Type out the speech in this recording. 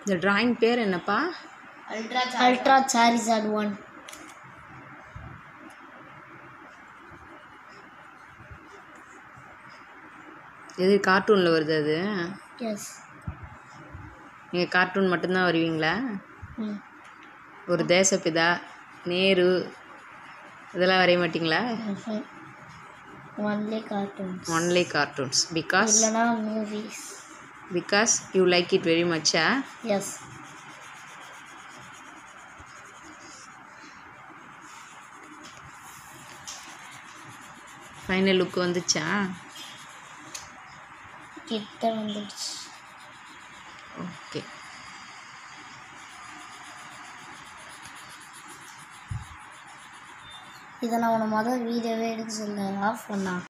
இந்த டிராயிங் பேர் என்னப்பா அல்ட்ரா அல்ட்ரா சாரிசாட் ஒன் எது கார்ட்டூனில் வருது அது எஸ் நீங்கள் கார்ட்டூன் மட்டும்தான் வருவீங்களா ம் ஒரு தேசப்பிதா நேரு இதெல்லாம் வரைய மாட்டிங்களா only cartoons only cartoons because இல்லைனா movies because you like it very மச்சா எஸ் ஃபைனல் லுக் வந்துச்சா கிட்ட வந்துடுச்சு ஓகே இதை நான் உன்னை மொதல் வீடியோவே எடுக்க சொல்ல ஆஃப் பண்ணா